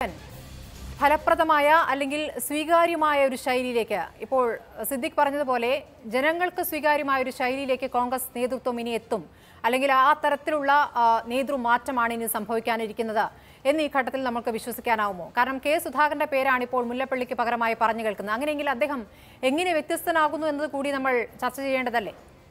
ഫലപ്രദമായ അല്ലെങ്കിൽ സ്വീകാര്യമായ ഒരു ശൈലിയിലേക്ക് ഇപ്പോൾ സിദ്ദിഖ് പറഞ്ഞതുപോലെ ജനങ്ങൾക്ക് സ്വീകാര്യമായ ഒരു ശൈലിയിലേക്ക് കോൺഗ്രസ് നേതൃത്വം ഇനി എത്തും അല്ലെങ്കിൽ ആ തരത്തിലുള്ള ആ, നേതൃമാറ്റമാണ് ഇനി സംഭവിക്കാനിരിക്കുന്നത് എന്ന് ഈ ഘട്ടത്തിൽ നമുക്ക് വിശ്വസിക്കാനാവുമോ കാരണം കെ സുധാകരന്റെ പേരാണ് ഇപ്പോൾ മുല്ലപ്പള്ളിക്ക് പകരമായി പറഞ്ഞു കേൾക്കുന്നത് അങ്ങനെയെങ്കിൽ അദ്ദേഹം എങ്ങനെ വ്യത്യസ്തനാകുന്നു എന്നത് കൂടി നമ്മൾ ചർച്ച ചെയ്യേണ്ടതല്ലേ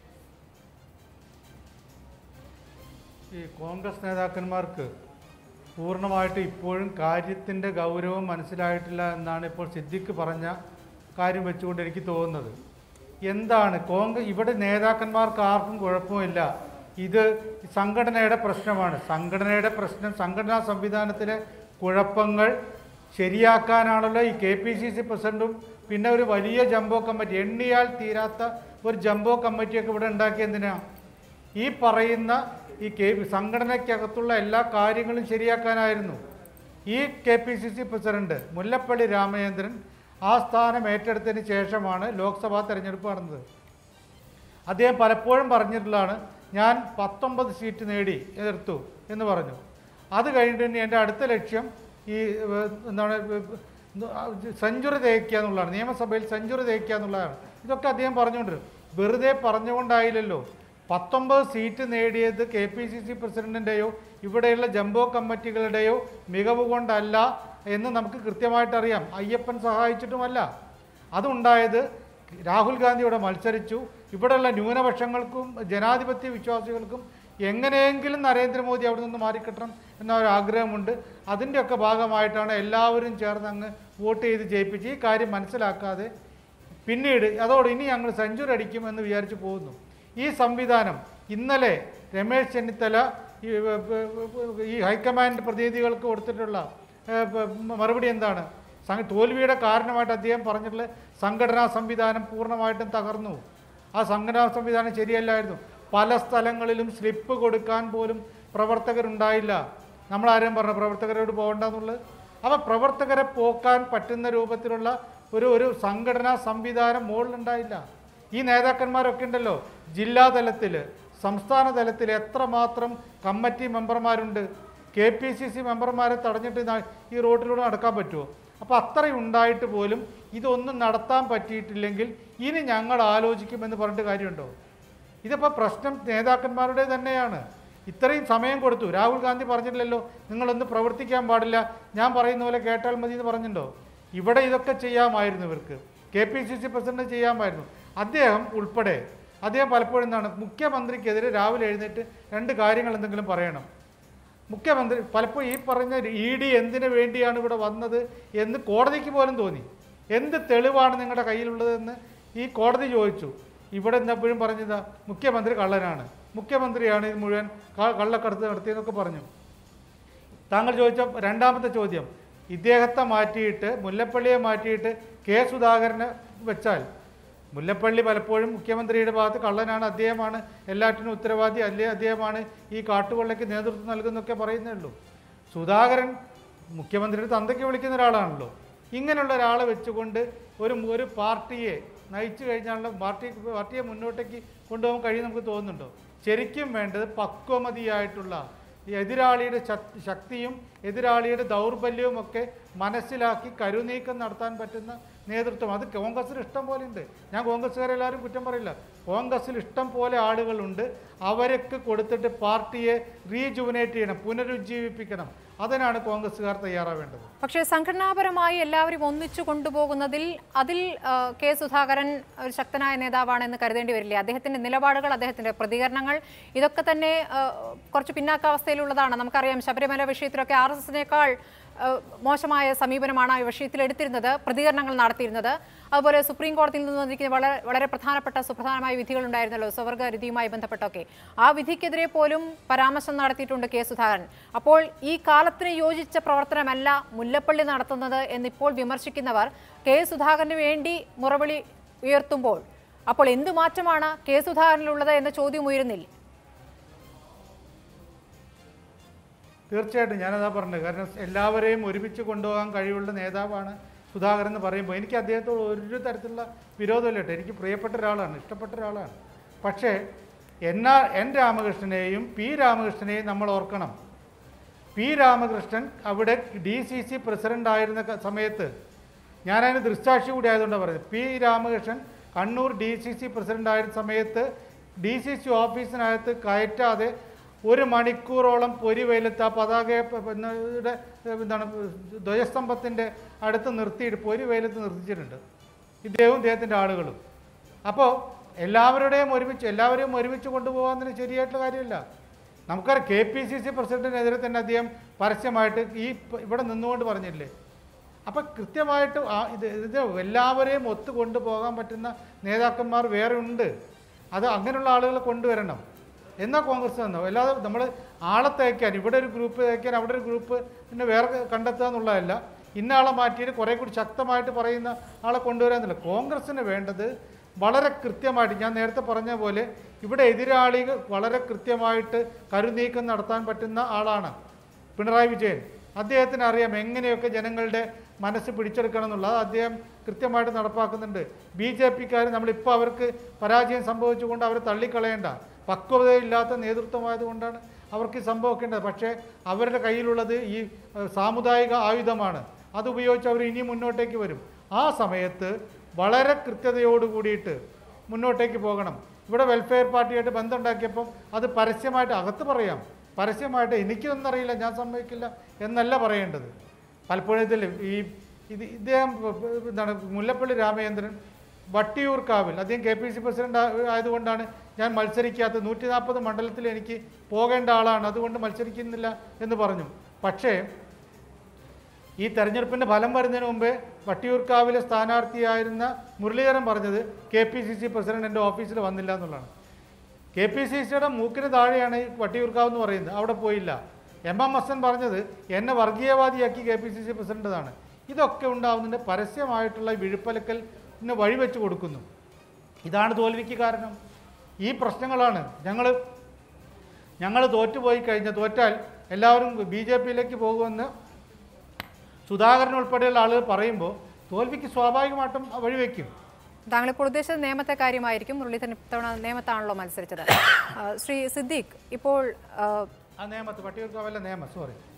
ഈ കോൺഗ്രസ് നേതാക്കന്മാർക്ക് പൂർണ്ണമായിട്ട് ഇപ്പോഴും കാര്യത്തിൻ്റെ ഗൗരവം മനസ്സിലായിട്ടില്ല എന്നാണ് ഇപ്പോൾ സിദ്ദിഖ് പറഞ്ഞ കാര്യം വെച്ചുകൊണ്ട് എനിക്ക് തോന്നുന്നത് എന്താണ് കോൺഗ്രസ് ഇവിടെ നേതാക്കന്മാർക്ക് ആർക്കും കുഴപ്പമില്ല ഇത് സംഘടനയുടെ പ്രശ്നമാണ് സംഘടനയുടെ പ്രശ്നം സംഘടനാ സംവിധാനത്തിലെ കുഴപ്പങ്ങൾ ശരിയാക്കാനാണല്ലോ ഈ കെ പി സി സി പ്രസിഡന്റും പിന്നെ ഒരു വലിയ ജംബോ കമ്മിറ്റി എണ്ണിയാൽ തീരാത്ത ഒരു ജംബോ കമ്മിറ്റിയൊക്കെ ഇവിടെ ഉണ്ടാക്കിയ എന്തിനാ ഈ പറയുന്ന ഈ കെ സംഘടനയ്ക്കകത്തുള്ള എല്ലാ കാര്യങ്ങളും ശരിയാക്കാനായിരുന്നു ഈ K P C C president Mullappally Ramachandran ആ സ്ഥാനം ഏറ്റെടുത്തതിന് ശേഷമാണ് ലോക്സഭാ തെരഞ്ഞെടുപ്പ് നടന്നത് അദ്ദേഹം പലപ്പോഴും പറഞ്ഞിട്ടുള്ളതാണ് ഞാൻ പത്തൊമ്പത് സീറ്റ് നേടി എതിർത്തു എന്ന് പറഞ്ഞു അത് കഴിഞ്ഞിട്ട് ഇനി എൻ്റെ അടുത്ത ലക്ഷ്യം ഈ ഏഹ്, എന്താണ് സെഞ്ചുറി തേക്കുക എന്നുള്ളതാണ് നിയമസഭയിൽ സെഞ്ചുറി തേക്കുക എന്നുള്ളതാണ് ഇതൊക്കെ അദ്ദേഹം പറഞ്ഞുകൊണ്ടിരുന്നു വെറുതെ പറഞ്ഞുകൊണ്ടായില്ലല്ലോ പത്തൊമ്പത് സീറ്റ് നേടിയത് കെ പി സി സി പ്രസിഡന്റിൻ്റെയോ ഇവിടെയുള്ള ജംബോ കമ്മിറ്റികളുടെയോ മികവ് കൊണ്ടല്ല എന്ന് നമുക്ക് കൃത്യമായിട്ട് അറിയാം അയ്യപ്പൻ സഹായിച്ചിട്ടുമല്ല അതുണ്ടായത് രാഹുൽ ഗാന്ധി ഇവിടെ മത്സരിച്ചു ഇവിടെയുള്ള ന്യൂനപക്ഷങ്ങൾക്കും ജനാധിപത്യ വിശ്വാസികൾക്കും എങ്ങനെയെങ്കിലും നരേന്ദ്രമോദി അവിടെ നിന്ന് മാറിക്കിട്ടണം എന്ന ഒരു ആഗ്രഹമുണ്ട് അതിൻ്റെയൊക്കെ ഭാഗമായിട്ടാണ് എല്ലാവരും ചേർന്ന് അങ്ങ് വോട്ട് ചെയ്ത് ജയിപ്പിച്ച് ഈ കാര്യം മനസ്സിലാക്കാതെ പിന്നീട് അതോടെ ഇനി ഞങ്ങൾ സെഞ്ചുറി അടിക്കുമെന്ന് വിചാരിച്ച് പോകുന്നു ഈ സംവിധാനം ഇന്നലെ രമേശ് ചെന്നിത്തല ഈ, ഏ, ഏ, ഈ ഹൈക്കമാൻഡ് പ്രതിനിധികൾക്ക് കൊടുത്തിട്ടുള്ള ഏ, പ- മറുപടി എന്താണ് സംഘ- തോൽവിയുടെ കാരണമായിട്ട് അദ്ദേഹം പറഞ്ഞിട്ടുള്ള സംഘടനാ സംവിധാനം പൂർണ്ണമായിട്ടും തകർന്നു ആ സംഘടനാ സംവിധാനം ശരിയല്ലായിരുന്നു പല സ്ഥലങ്ങളിലും സ്ലിപ്പ് കൊടുക്കാൻ പോലും പ്രവർത്തകരുണ്ടായില്ല നമ്മളാരും പറഞ്ഞ പ്രവർത്തകരോട് പോകണ്ടെന്നുള്ളത് അപ്പോൾ പ്രവർത്തകരെ പോക്കാൻ പറ്റുന്ന രൂപത്തിലുള്ള ഒരു ഒരു സംഘടനാ സംവിധാനം മുകളിലുണ്ടായില്ല ഈ നേതാക്കന്മാരൊക്കെ ഉണ്ടല്ലോ ജില്ലാ തലത്തിൽ സംസ്ഥാന തലത്തിൽ എത്രമാത്രം കമ്മിറ്റി മെമ്പർമാരുണ്ട് കെ പി സി സി മെമ്പർമാരെ തടഞ്ഞിട്ട് ന- ഈ റോഡിലൂടെ നടക്കാൻ പറ്റുമോ അപ്പോൾ അത്രയും ഉണ്ടായിട്ട് പോലും ഇതൊന്നും നടത്താൻ പറ്റിയിട്ടില്ലെങ്കിൽ ഇനി ഞങ്ങൾ ആലോചിക്കുമെന്ന് പറഞ്ഞിട്ട് കാര്യമുണ്ടോ ഇതിപ്പോൾ പ്രശ്നം നേതാക്കന്മാരുടെ തന്നെയാണ് ഇത്രയും സമയം കൊടുത്തു രാഹുൽ ഗാന്ധി പറഞ്ഞിട്ടില്ലല്ലോ നിങ്ങളൊന്ന് പ്രവർത്തിക്കാൻ പാടില്ല ഞാൻ പറയുന്ന പോലെ കേട്ടാൽ മതി എന്ന് പറഞ്ഞിട്ടുണ്ടോ ഇവിടെ ഇതൊക്കെ ചെയ്യാമായിരുന്നു ഇവർക്ക് K P C C president ചെയ്യാമായിരുന്നു അദ്ദേഹം ഉൾപ്പെടെ അദ്ദേഹം പലപ്പോഴും എന്താണ് മുഖ്യമന്ത്രിക്കെതിരെ രാവിലെ എഴുന്നേറ്റ് രണ്ട് കാര്യങ്ങൾ എന്തെങ്കിലും പറയണം മുഖ്യമന്ത്രി പലപ്പോഴും ഈ പറഞ്ഞ ഇ ഡി എന്തിനു വേണ്ടിയാണ് ഇവിടെ വന്നത് എന്ന് കോടതിക്ക് പോലും തോന്നി എന്ത് തെളിവാണ് നിങ്ങളുടെ കയ്യിലുള്ളതെന്ന് ഈ കോടതി ചോദിച്ചു ഇവിടെ എപ്പോഴും പറഞ്ഞത് മുഖ്യമന്ത്രി കള്ളനാണ് മുഖ്യമന്ത്രിയാണ് ഇത് മുഴുവൻ ക- കള്ളക്കടത്ത് നടത്തിയെന്നൊക്കെ പറഞ്ഞു താങ്കൾ ചോദിച്ച രണ്ടാമത്തെ ചോദ്യം ഇദ്ദേഹത്തെ മാറ്റിയിട്ട് മുല്ലപ്പള്ളിയെ മാറ്റിയിട്ട് കെ സുധാകരനെ വെച്ചാൽ മുല്ലപ്പള്ളി പലപ്പോഴും മുഖ്യമന്ത്രിയുടെ ഭാഗത്ത് കള്ളനാണ് അദ്ദേഹമാണ് എല്ലാറ്റിനും ഉത്തരവാദി അല്ലേ അദ്ദേഹമാണ് ഈ കാട്ടുകൊള്ളയ്ക്ക് നേതൃത്വം നൽകുന്നൊക്കെ പറയുന്നേ ഉള്ളൂ സുധാകരൻ മുഖ്യമന്ത്രിയുടെ തന്തയ്ക്ക് വിളിക്കുന്ന ഒരാളാണല്ലോ ഇങ്ങനെയുള്ള ഒരാളെ വെച്ചുകൊണ്ട് ഒരു ഒരു പാർട്ടിയെ നയിച്ചു കഴിഞ്ഞാലുള്ള പാർട്ടി പാർട്ടിയെ മുന്നോട്ടേക്ക് കൊണ്ടുപോകാൻ കഴിയും നമുക്ക് തോന്നുന്നുണ്ടോ ശരിക്കും വേണ്ടത് പക്വമതിയായിട്ടുള്ള ഈ എതിരാളിയുടെ ശക്- ശക്തിയും എതിരാളിയുടെ ദൗർബല്യവും ഒക്കെ മനസ്സിലാക്കി കരുനീക്കം നടത്താൻ പറ്റുന്ന നേതൃത്വം അത് കോൺഗ്രസ്സിൽ ഇഷ്ടം പോലെ ഉണ്ട് ഞാൻ കോൺഗ്രസ്സുകാരെല്ലാവരും കുറ്റം പറയില്ല കോൺഗ്രസ്സിൽ ഇഷ്ടം പോലെ ആളുകളുണ്ട് അവരൊക്കെ കൊടുത്തിട്ട് പാർട്ടിയെ റീജുവനേറ്റ് ചെയ്യണം പുനരുജ്ജീവിപ്പിക്കണം അതിനാണ് കോൺഗ്രസ്സുകാർ തയ്യാറാവേണ്ടത് പക്ഷേ സംഘടനാപരമായി എല്ലാവരും ഒന്നിച്ചു കൊണ്ടുപോകുന്നതിൽ അതിൽ ആ, കെ സുധാകരൻ ഒരു ശക്തനായ നേതാവാണെന്ന് കരുതേണ്ടി വരില്ലേ അദ്ദേഹത്തിന്റെ നിലപാടുകൾ അദ്ദേഹത്തിന്റെ പ്രതികരണങ്ങൾ ഇതൊക്കെ തന്നെ ആ, കുറച്ച് പിന്നാക്കാവസ്ഥയിലുള്ളതാണ് നമുക്കറിയാം ശബരിമല വിഷയത്തിലൊക്കെ ആർ എസ് എസിനേക്കാൾ മോശമായ സമീപനമാണ് ആ വിഷയത്തിൽ എടുത്തിരുന്നത് പ്രതികരണങ്ങൾ നടത്തിയിരുന്നത് അതുപോലെ സുപ്രീം കോടതിയിൽ നിന്ന് വന്നിരിക്കുന്ന വളരെ വളരെ പ്രധാനപ്പെട്ട സുപ്രധാനമായ വിധികൾ ഉണ്ടായിരുന്നല്ലോ സ്വവർഗ രതിയുമായി ബന്ധപ്പെട്ടൊക്കെ ആ വിധിക്കെതിരെ പോലും പരാമർശം നടത്തിയിട്ടുണ്ട് കെ സുധാകരൻ അപ്പോൾ ഈ കാലത്തിന് യോജിച്ച പ്രവർത്തനമല്ല മുല്ലപ്പള്ളി നടത്തുന്നത് എന്നിപ്പോൾ വിമർശിക്കുന്നവർ കെ സുധാകരന് വേണ്ടി മുറവിളി ഉയർത്തുമ്പോൾ അപ്പോൾ എന്ത് മാറ്റമാണ് കെ സുധാകരനിലുള്ളത് എന്ന ചോദ്യം ഉയരുന്നില്ല തീർച്ചയായിട്ടും ഞാനതാ പറഞ്ഞത് കാരണം എല്ലാവരെയും ഒരുമിച്ച് കൊണ്ടുപോകാൻ കഴിവുള്ള നേതാവാണ് സുധാകരൻ എന്ന് പറയുമ്പോൾ എനിക്ക് അദ്ദേഹത്തോട് ഒരു തരത്തിലുള്ള വിരോധമില്ല കേട്ടോ എനിക്ക് പ്രിയപ്പെട്ട ഒരാളാണ് ഇഷ്ടപ്പെട്ട ഒരാളാണ് പക്ഷേ എന്നാ എൻ രാമകൃഷ്ണനെയും പി രാമകൃഷ്ണനെയും നമ്മൾ ഓർക്കണം പി രാമകൃഷ്ണൻ അവിടെ ഡി സി സി പ്രസിഡന്റ് ആയിരുന്ന ക- സമയത്ത് ഞാനതിന് ദൃക്സാക്ഷി കൂടി ആയതുകൊണ്ടാണ് പറയുന്നത് P Ramakrishnan Kannur D C C president ആയിരുന്ന സമയത്ത് ഡി സി സി ഓഫീസിനകത്ത് കയറ്റാതെ ഒരു മണിക്കൂറോളം പൊരി വെയിലത്ത് ആ പതാകയെ പ- പ- യുടെ, എന്താണ് ധ്വജസ്തംഭത്തിൻ്റെ അടുത്ത് നിർത്തിയിട്ട് പൊരി വെയിലത്ത് നിർത്തിച്ചിട്ടുണ്ട് ഇദ്ദേഹവും ഇദ്ദേഹത്തിൻ്റെ ആളുകളും അപ്പോൾ എല്ലാവരുടെയും ഒരുമിച്ച് എല്ലാവരെയും ഒരുമിച്ച് കൊണ്ടുപോകാൻ ശരിയായിട്ടുള്ള കാര്യമില്ല നമുക്കറിയാം കെ പി സി സി പ്രസിഡന്റിനെതിരെ തന്നെ അദ്ദേഹം പരസ്യമായിട്ട് ഈ പ- ഇവിടെ നിന്നുകൊണ്ട് പറഞ്ഞില്ലേ അപ്പം കൃത്യമായിട്ട് ആ ഇത് ഇത് എല്ലാവരെയും ഒത്തു കൊണ്ടുപോകാൻ പറ്റുന്ന നേതാക്കന്മാർ വേറെ ഉണ്ട് അത് അങ്ങനെയുള്ള ആളുകളെ കൊണ്ടുവരണം എന്നാൽ കോൺഗ്രസ് വന്നോ അല്ലാതെ നമ്മൾ ആളെ തേക്കാൻ ഇവിടെ ഒരു ഗ്രൂപ്പ് തേക്കാൻ അവിടെ ഒരു ഗ്രൂപ്പ് പിന്നെ വേറെ കണ്ടെത്തുക എന്നുള്ളതല്ല ഇന്ന ആളെ മാറ്റിയിട്ട് കുറേ കൂടി ശക്തമായിട്ട് പറയുന്ന ആളെ കൊണ്ടുവരാന്നില്ല കോൺഗ്രസ്സിന് വേണ്ടത് വളരെ കൃത്യമായിട്ട് ഞാൻ നേരത്തെ പറഞ്ഞ പോലെ ഇവിടെ എതിരാളികൾ വളരെ കൃത്യമായിട്ട് കരുനീക്കം നടത്താൻ പറ്റുന്ന ആളാണ് പിണറായി വിജയൻ അദ്ദേഹത്തിന് അറിയാം എങ്ങനെയൊക്കെ ജനങ്ങളുടെ മനസ്സ് പിടിച്ചെടുക്കണം എന്നുള്ളത് അദ്ദേഹം കൃത്യമായിട്ട് നടപ്പാക്കുന്നുണ്ട് ബി ജെ പിക്കാർ നമ്മളിപ്പോൾ അവർക്ക് പരാജയം സംഭവിച്ചുകൊണ്ട് അവരെ തള്ളിക്കളയേണ്ട പക്വതയില്ലാത്ത നേതൃത്വമായതുകൊണ്ടാണ് അവർക്ക് ഈ സംഭവിക്കേണ്ടത് പക്ഷേ അവരുടെ കയ്യിലുള്ളത് ഈ ഏഹ്, സാമുദായിക ആയുധമാണ് അത് ഉപയോഗിച്ച് അവർ ഇനി മുന്നോട്ടേക്ക് വരും ആ സമയത്ത് വളരെ കൃത്യതയോട് കൂടിയിട്ട് മുന്നോട്ടേക്ക് പോകണം ഇവിടെ വെൽഫെയർ പാർട്ടിയായിട്ട് ബന്ധമുണ്ടാക്കിയപ്പം അത് പരസ്യമായിട്ട് അകത്ത് പറയാം പരസ്യമായിട്ട് എനിക്കൊന്നും അറിയില്ല ഞാൻ സമ്മതിക്കില്ല എന്നല്ല പറയേണ്ടത് പലപ്പോഴും ഇതിൽ ഈ ഇത് ഇദ്ദേഹം എന്താണ് മുല്ലപ്പള്ളി രാമചന്ദ്രൻ വട്ടിയൂർക്കാവിൽ അദ്ദേഹം കെ പി സി പ്രസിഡന്റ് ആ- ആയതുകൊണ്ടാണ് ഞാൻ മത്സരിക്കാത്തത് നൂറ്റി നാൽപ്പത് മണ്ഡലത്തിൽ എനിക്ക് പോകേണ്ട ആളാണ് അതുകൊണ്ട് മത്സരിക്കുന്നില്ല എന്ന് പറഞ്ഞു പക്ഷേ ഈ തെരഞ്ഞെടുപ്പിൻ്റെ ഫലം വരുന്നതിന് മുമ്പേ വട്ടിയൂർക്കാവിലെ സ്ഥാനാർത്ഥിയായിരുന്ന മുരളീധരൻ പറഞ്ഞത് K P C C president എൻ്റെ ഓഫീസിൽ വന്നില്ല എന്നുള്ളതാണ് കെ പി സി സിയുടെ മൂക്കിന് താഴെയാണ് ഈ വട്ടിയൂർക്കാവ് എന്ന് പറയുന്നത് അവിടെ പോയില്ല എം എം ഹസൻ പറഞ്ഞത് എന്നെ വർഗീയവാദിയാക്കി കെ പി സി സി പ്രസിഡന്റതാണ് ഇതൊക്കെ ഉണ്ടാവുന്നതിൻ്റെ പരസ്യമായിട്ടുള്ള വിഴുപ്പലക്കലിന് വഴിവെച്ച് കൊടുക്കുന്നു ഇതാണ് തോൽവിക്ക് കാരണം ഈ പ്രശ്നങ്ങളാണ് ഞങ്ങൾ ഞങ്ങൾ തോറ്റുപോയി കഴിഞ്ഞാൽ തോറ്റാൽ എല്ലാവരും ബി ജെ പിയിലേക്ക് പോകുമെന്ന് സുധാകരൻ ഉൾപ്പെടെയുള്ള ആളുകൾ പറയുമ്പോൾ തോൽവിക്ക് സ്വാഭാവികമായിട്ടും വഴിവെക്കും താങ്കൾ ഇപ്പോൾ ഉദ്ദേശിച്ചത് നിയമത്തെ കാര്യമായിരിക്കും മുരളീധരൻ ഇത്തവണ നിയമത്താണല്ലോ മത്സരിച്ചത് ആ, ശ്രീ സിദ്ദീഖ് ഇപ്പോൾ ആ, ആ നിയമത്ത് വട്ടിയൂർക്കാവല്ല നിയമം സോറി